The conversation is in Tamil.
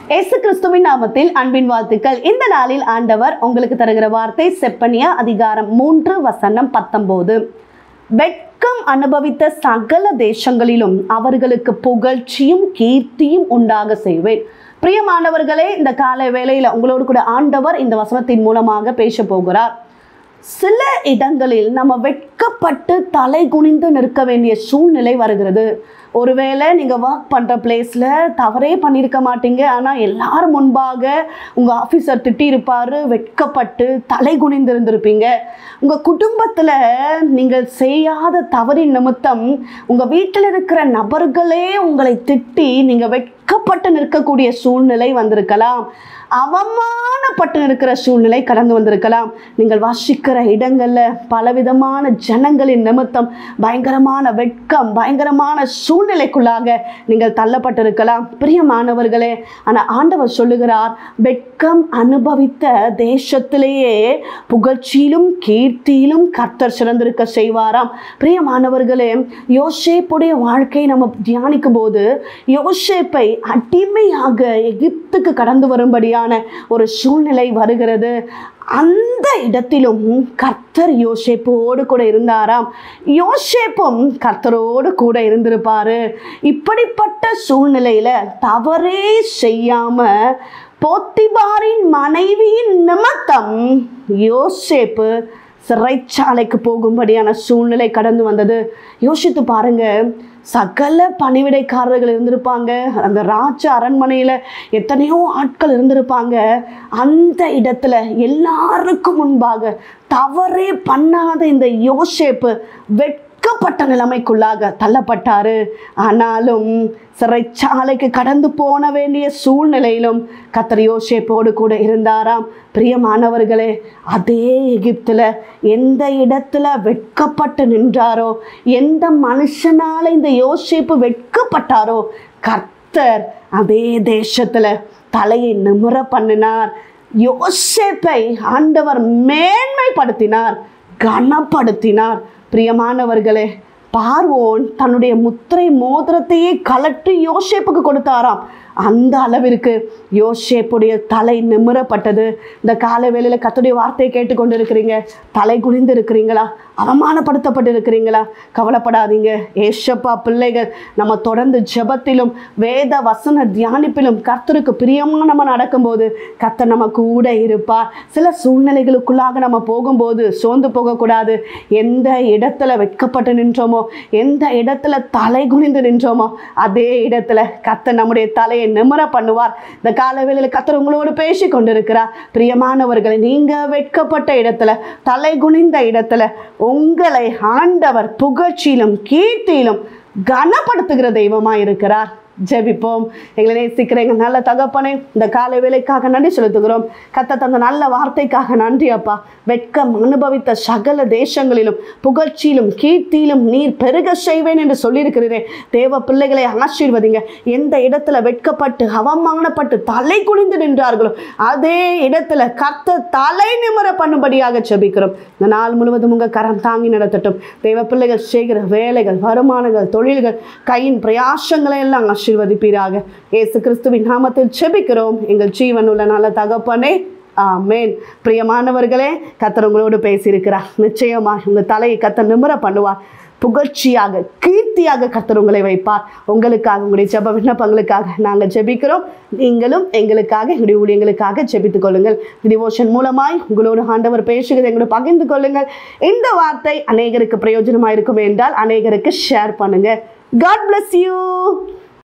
இயேசு கிறிஸ்துவின் நாமத்தில் அன்பின் வாழ்த்துக்கள் இந்த நாளில் ஆண்டவர் உங்களுக்கு தருகிற வார்த்தை செப்பனியா அதிகாரம் மூன்று வசனம் பத்தொன்பது வெட்கம் அனுபவித்த சகல தேசங்களிலும் அவர்களுக்கு புகழ்ச்சியும் கீர்த்தியும் உண்டாக செய்வேன் பிரியமானவர்களே இந்த காலை வேளையில உங்களோடு கூட ஆண்டவர் இந்த வசனத்தின் மூலமாக பேச போகிறார் சில இடங்களில் நம்ம வெட்கப்பட்டு தலை குனிந்து நிற்க வேண்டிய சூழ்நிலை வருகிறது ஒருவேளை நீங்கள் ஒர்க் பண்ணுற பிளேஸில் தவறே பண்ணியிருக்க மாட்டீங்க ஆனால் எல்லாரும் முன்பாக உங்கள் ஆஃபீஸர் திட்டியிருப்பார் வெட்கப்பட்டு தலை குனிந்து இருந்திருப்பீங்க உங்கள் குடும்பத்தில் நீங்கள் செய்யாத தவறின் நிமித்தம் உங்கள் வீட்டில் இருக்கிற நபர்களே உங்களை திட்டி நீங்கள் வெட்கப்பட்டு நிற்கக்கூடிய சூழ்நிலை வந்திருக்கலாம் அவமானப்பட்டு இருக்கிற சூழ்நிலை கடந்து வந்திருக்கலாம் நீங்கள் வாசிக்கிற இடங்களில் பலவிதமான ஜனங்களின் நிமித்தம் பயங்கரமான வெட்கம் பயங்கரமான சூழ்நிலைக்குள்ளாக நீங்கள் தள்ளப்பட்டிருக்கலாம் பிரியமானவர்களே ஆனால் ஆண்டவர் சொல்லுகிறார் வெட்கம் அனுபவித்த தேசத்திலேயே புகழ்ச்சியிலும் கீர்த்தியிலும் கர்த்தர் சிறந்திருக்க செய்வாராம் பிரியமானவர்களே யோசேப்புடைய வாழ்க்கையை நம்ம தியானிக்கும் போது யோசேப்பை அடிமையாக எகிப்துக்கு கடந்து வரும்படியான ஒரு சூழ்நிலை வருகிறது அந்த இடத்திலும் கர்த்தர் யோசேப்போடு கூட இருந்தாராம் யோசேப்பும் கர்த்தரோடு கூட இருந்திருப்பாரு இப்படிப்பட்ட சூழ்நிலையில தவறே செய்யாம போத்திபாரின் மனைவியின் நிமித்தம் யோசேப்பு சிறைச்சாலைக்கு போகும்படியான சூழ்நிலை கடந்து வந்தது யோசித்து பாருங்க சகல பணிவிடைக்காரர்கள் இருந்திருப்பாங்க அந்த ராஜ அரண்மனையில் எத்தனையோ ஆட்கள் இருந்திருப்பாங்க அந்த இடத்துல எல்லாருக்கும் முன்பாக தவறே பண்ணாத இந்த யோசேப்பு வெட்கப்பட்ட நிலைமைக்குள்ளாக தள்ளப்பட்டாரு ஆனாலும் சிறைச்சாலைக்கு கடந்து போன வேண்டிய சூழ்நிலையிலும் கத்தர் யோசேப்போடு கூட இருந்தாராம் பிரியமானவர்களே அதே எகிப்தில் எந்த இடத்துல வெட்கப்பட்டு நின்றாரோ எந்த மனுஷனால இந்த யோசேப்பு வெட்கப்பட்டாரோ கர்த்தர் அதே தேசத்துல தலையை நிமிர பண்ணினார் யோசேப்பை ஆண்டவர் மேன்மைப்படுத்தினார் கனப்படுத்தினார் பிரியமானவர்களே பார்வோன் தன்னுடைய முத்திரை மோதிரத்தையே கலட்டி யோசேப்புக்கு கொடுத்தாராம் அந்த அளவிற்கு யோசேப்புடைய தலை நிமிரப்பட்டது இந்த கால வேளையில் கத்துடைய வார்த்தையை கேட்டுக்கொண்டு இருக்கிறீங்க தலை குனிந்து இருக்கிறீங்களா அவமானப்படுத்தப்பட்டு இருக்கிறீங்களா கவலைப்படாதீங்க ஏஷப்பா பிள்ளைகள் நம்ம தொடர்ந்து ஜெபத்திலும் வேத வசன தியானிப்பிலும் கர்த்தருக்கு பிரியமாக நம்ம நடக்கும்போது கர்த்தர் நம்ம கூட இருப்பார் சில சூழ்நிலைகளுக்குள்ளாக நம்ம போகும்போது சோர்ந்து போகக்கூடாது எந்த இடத்துல வெட்கப்பட்டு நின்றோமோ எந்த இடத்துல தலை குனிந்து நின்றோமோ அதே இடத்துல கர்த்தர் நம்முடைய தலையை நிமிர பண்ணுவார் இந்த காலவேளையில் கர்த்தர் உங்களோடு பேசி கொண்டிருக்கிறார் பிரியமானவர்களை நீங்க வெட்கப்பட்ட இடத்துல தலை குனிந்த இடத்துல உங்களை ஆண்டவர் புகழ்ச்சியிலும் கீர்த்தியிலும் கனப்படுத்துகிற தெய்வமா இருக்கிறார் ஜெபிப்போம் எங்களை நேசிக்கிற எங்கள் நல்ல தகப்பனே இந்த காலை வேலைக்காக நன்றி செலுத்துகிறோம் கத்த தந்த நல்ல வார்த்தைக்காக நன்றி அப்பா வெட்கம் அனுபவித்த சகல தேசங்களிலும் புகழ்ச்சியிலும் கீர்த்தியிலும் நீர் பெருக செய்வேன் என்று சொல்லியிருக்கிறீரே தேவ பிள்ளைகளை ஆசீர்வதிங்க எந்த இடத்துல வெட்கப்பட்டு அவமானப்பட்டு தலை குனிந்து நின்றார்களோ அதே இடத்துல கத்த தலை நிமிர பண்ணும்படியாக ஜெபிக்கிறோம் இந்த நாள் முழுவதும் உங்கள் கரம் தாங்கி நடத்தட்டும் தேவ பிள்ளைகள் செய்கிற வேலைகள் வருமானங்கள் தொழில்கள் கையின் பிரயாசங்களை எல்லாம் ஆசீர்வதிப்பீராக இயேசு கிறிஸ்துவின் நாமத்தில் செபிக்கிறோம் எங்கள் ஜீவனுள்ள நல்ல தகப்பனே ஆமேன் பிரியமானவர்களே கத்தர் உங்களோடு பேசியிருக்கிறார் நிச்சயமாக உங்கள் தலையை கத்தர் நிமிர பண்ணுவார் புகழ்ச்சியாக கீர்த்தியாக கத்தர் உங்களை வைப்பார் உங்களுக்காக உங்களுடைய ஜெப விண்ணப்பங்களுக்காக நாங்கள் ஜெபிக்கிறோம் நீங்களும் எங்களுக்காக எங்களுடைய ஊழியங்களுக்காக ஜெபித்துக் கொள்ளுங்கள் டிவோஷன் மூலமாய் உங்களோடு ஆண்டவர் பேசுகிறது எங்களோட பகிர்ந்து கொள்ளுங்கள் இந்த வார்த்தை அநேகருக்கு பிரயோஜனமாக இருக்கும் என்றால் அநேகருக்கு ஷேர் பண்ணுங்க காட் bless you